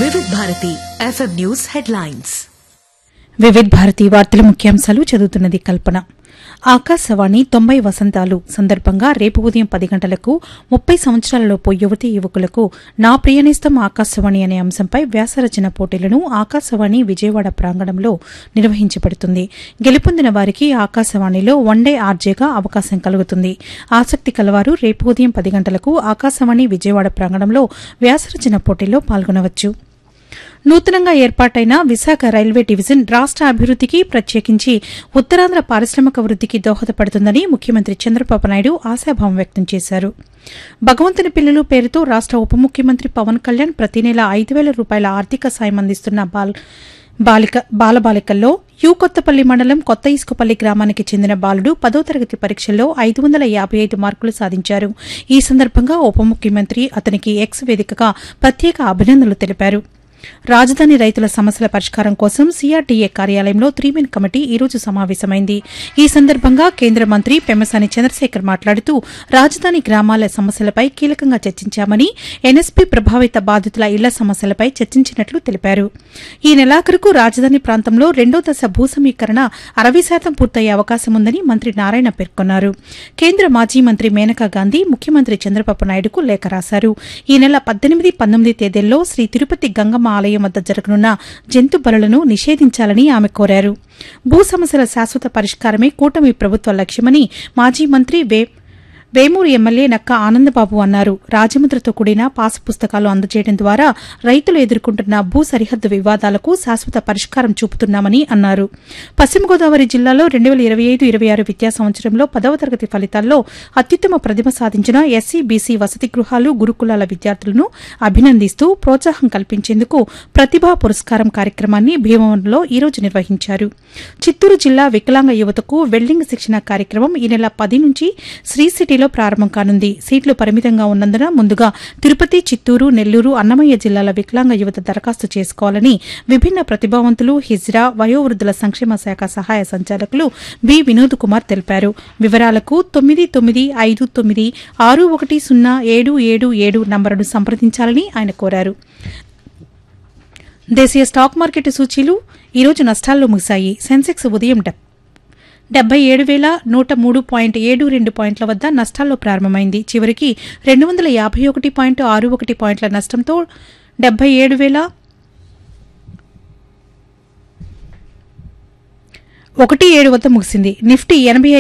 వివిధ Bharati FM news headlines Vividh Bharati వార్తల ముఖ్యాంశాలు చదువుతున్నది కల్పన ఆకాశవాణి తొంభై వసంతాలు సందర్భంగా రేపు ఉదయం పది గంటలకు ముప్పై సంవత్సరాలలోపు యువతీ యువకులకు నా ప్రియనేస్తం ఆకాశవాణి అనే అంశంపై వ్యాసరచన పోటీలను ఆకాశవాణి విజయవాడ ప్రాంగణంలో నిర్వహించబడుతుంది గెలుపొందిన వారికి ఆకాశవాణిలో వన్డే ఆర్జేగా అవకాశం కలుగుతుంది ఆసక్తి కలవారు రేపు ఉదయం పది గంటలకు ఆకాశవాణి విజయవాడ ప్రాంగణంలో వ్యాసరచన పోటీల్లో పాల్గొనవచ్చు నూతనంగా ఏర్పాటైన విశాఖ రైల్వే డివిజన్ రాష్ట అభివృద్దికి ప్రత్యేకించి ఉత్తరాంధ్ర పారిశ్రామిక వృద్దికి దోహదపడుతుందని ముఖ్యమంత్రి చంద్రబాబు నాయుడు ఆశాభావం వ్యక్తం చేశారు భగవంతుని పిల్లలు పేరుతో రాష్ట ఉప ముఖ్యమంత్రి పవన్ కళ్యాణ్ ప్రతి నెల ఐదు వేల రూపాయల ఆర్థిక సాయం అందిస్తున్న బాల్ బాలిక బాలబాలికల్లో యు కొత్తపల్లి మండలం కొత్త ఇసుకపల్లి గ్రామానికి చెందిన బాలుడు పదో తరగతి పరీక్షల్లో ఐదు వందల యాభై ఐదు మార్కులు సాధించారు ఈ సందర్భంగా ఉప ముఖ్యమంత్రి అతనికి ఎక్స్ వేదికగా ప్రత్యేక అభినందనలు తెలిపారు రాజధాని రైతుల సమస్యల పరిష్కారం కోసం సీఆర్డీఏ కార్యాలయంలో త్రీమెన్ కమిటీ ఈ రోజు సమావేశమైంది ఈ సందర్భంగా కేంద్ర మంత్రి పెమ్మసాని చంద్రశేఖర్ మాట్లాడుతూ రాజధాని గ్రామాల సమస్యలపై కీలకంగా చర్చించామని ఎన్ఎస్పీ ప్రభావిత బాధితుల ఇళ్ల సమస్యలపై చర్చించినట్లు తెలిపారు ఈ నెలాఖరుకు రాజధాని ప్రాంతంలో రెండో దశ భూ సమీకరణ అరవై శాతం పూర్తయ్యే అవకాశం ఉందని మంత్రి నారాయణ పేర్కొన్నారు కేంద్ర మాజీ మంత్రి మేనకా గాంధీ ముఖ్యమంత్రి చంద్రబాబు నాయుడుకు లేఖ రాశారు ఈ నెల పద్దెనిమిది పంతొమ్మిది తేదీల్లో శ్రీ తిరుపతి గంగమ్మ ఆలయం వద్ద జరగనున్న జంతు బలులను నిషేధించాలని ఆమె కోరారు భూ సమస్యల శాశ్వత పరిష్కారమే కూటమి ప్రభుత్వ లక్ష్యమని మాజీ మంత్రి వే వేమూరు ఎమ్మెల్యే నక్క ఆనందబాబు అన్నారు రాజముద్రతో కూడిన పాసు పుస్తకాలు అందజేయడం ద్వారా రైతులు ఎదుర్కొంటున్న భూ సరిహద్దు వివాదాలకు శాశ్వత పరిష్కారం చూపుతున్నామని అన్నారు పశ్చిమ గోదావరి జిల్లాలో రెండు వేల ఇరవై ఐదు ఇరవై ఆరు విద్యా సంవత్సరంలో పదవ తరగతి ఫలితాల్లో అత్యుత్తమ ప్రతిభ సాధించిన ఎస్సీ బీసీ వసతి గృహాలు గురుకులాల విద్యార్థులను అభినందిస్తూ ప్రోత్సాహం కల్పించేందుకు ప్రతిభా పురస్కారం కార్యక్రమాన్ని భీమవరంలో ఈ రోజు నిర్వహించారు చిత్తూరు జిల్లా వికలాంగ యువతకు వెల్డింగ్ శిక్షణ కార్యక్రమం ఈ నెల పది నుంచి శ్రీ సిటీలో ప్రారంభం కానుంది సీట్లు పరిమితంగా ఉన్నందున ముందుగా తిరుపతి చిత్తూరు నెల్లూరు అన్నమయ్య జిల్లాల వికలాంగ యువత దరఖాస్తు చేసుకోవాలని విభిన్న ప్రతిభావంతులు హిజ్రా వయోవృద్ధుల సంక్షేమ శాఖ సహాయ సంచాలకులు బి వినోద్ కుమార్ తెలిపారు వివరాలకు తొమ్మిది తొమ్మిది ఐదు తొమ్మిది ఆరు ఒకటి సున్నా ఏడు ఏడు ఏడు నంబరును సంప్రదించాలని ఆయన కోరారు దేశీయ స్టాక్ మార్కెట్ సూచీలు ఈరోజు నష్టాల్లో ముగిశాయి సెన్సెక్స్ ఉదయం డెబ్ డెబ్బై ఏడు వేల నూట మూడు పాయింట్ ఏడు రెండు పాయింట్ల వద్ద నష్టాల్లో ప్రారంభమైంది చివరికి రెండు వందల యాభై ఒకటి పాయింట్ ఆరు ఒకటి పాయింట్ల నష్టంతో డెబ్బై ఏడు వేల ఒకటి ఏడు వద్ద ముగిసింది నిఫ్టీ ఎనభై